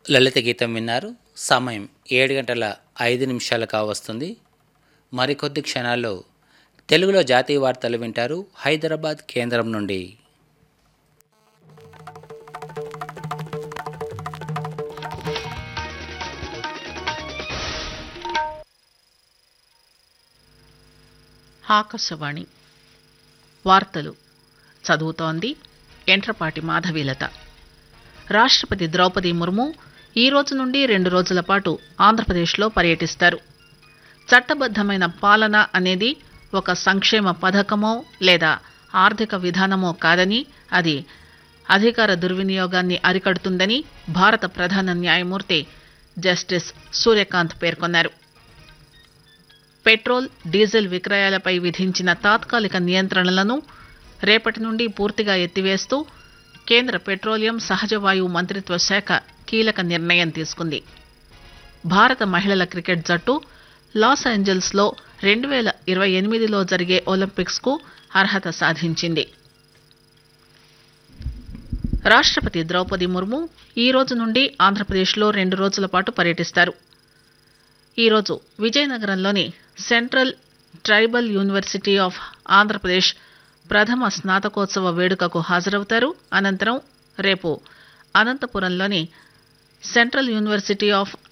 లలిత గీతం విన్నారు సమయం ఏడు గంటల ఐదు నిమిషాలు కావస్తుంది మరికొద్ది క్షణాల్లో తెలుగులో జాతీయ వార్తలు వింటారు హైదరాబాద్ కేంద్రం నుండి ఆకాశవాణి వార్తలు చదువుతోంది ఎంట్రపాటి మాధవీలత రాష్ట్రపతి ద్రౌపది ముర్ము ఈ రోజు నుండి రెండు రోజుల పాటు ఆంధ్రప్రదేశ్లో పర్యటిస్తారు చట్టబద్దమైన పాలన అనేది ఒక సంక్షేమ పథకమో లేదా ఆర్థిక విధానమో కాదని అది అధికార దుర్వినియోగాన్ని అరికడుతుందని భారత ప్రధాన న్యాయమూర్తి జస్టిస్ సూర్యకాంత్ పేర్కొన్నారు పెట్రోల్ డీజిల్ విక్రయాలపై విధించిన తాత్కాలిక నియంత్రణలను రేపటి నుండి పూర్తిగా ఎత్తివేస్తూ కేంద్ర పెట్రోలియం సహజ వాయువు మంత్రిత్వ శాఖ కీలక నిర్ణయం తీసుకుంది భారత మహిళల క్రికెట్ జట్టు లాస్ ఏంజల్స్లో రెండు వేల ఇరవై ఎనిమిదిలో జరిగే ఒలింపిక్స్కు అర్హత సాధించింది రాష్ట్రపతి ద్రౌపది ముర్ము ఈ రోజు నుండి ఆంధ్రప్రదేశ్లో రెండు రోజుల పాటు పర్యటిస్తారు ఈరోజు విజయనగరంలోని central tribal university of Andhra Pradesh ప్రథమ స్నాతకోత్సవ వేడుకకు హాజరవుతారు అనంతరం రేపు అనంతపురంలోని సెంట్రల్ యూనివర్సిటీ ఆఫ్